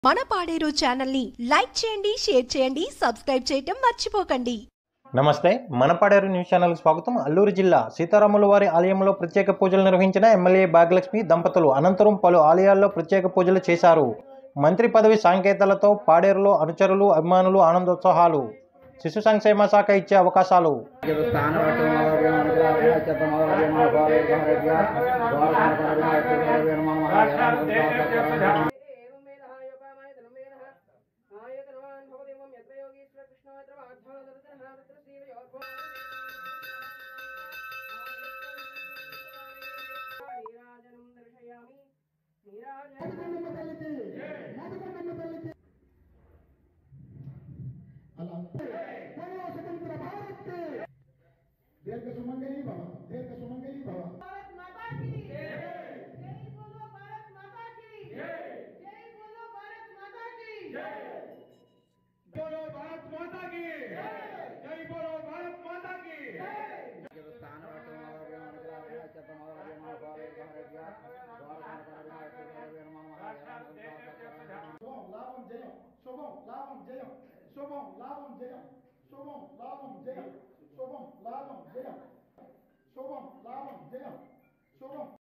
మన పాడేరు ఛానల్ని లైక్ చేయండి షేర్ చేయండి సబ్స్క్రైబ్ చేయటం మర్చిపోకండి నమస్తే మనపాడేరు న్యూస్ ఛానల్కి స్వాగతం అల్లూరు జిల్లా సీతారాముల వారి ఆలయంలో ప్రత్యేక పూజలు నిర్వహించిన ఎమ్మెల్యే భాగ్యలక్ష్మి దంపతులు అనంతరం పలు ఆలయాల్లో ప్రత్యేక పూజలు చేశారు మంత్రి పదవి సాంకేతాలతో పాడేరులో అనుచరులు అభిమానులు ఆనందోత్సాహాలు శిశు సంక్షేమ శాఖ ఇచ్చే అవకాశాలు దీర్ఘ సుమంగళి భవ దీర్ఘ సుమంగళి భవ भारत माता की जय जय बोलो भारत माता की जय जय बोलो भारत माता की बोलो भारत माता की जय बोलो भारत माता की శుభం లాభం జయం శుభం లాభం జయం శుభం లాభం జయం శుభం లాభం జయం శుభం లాభం జయం శుభం లాభం జయం శుభం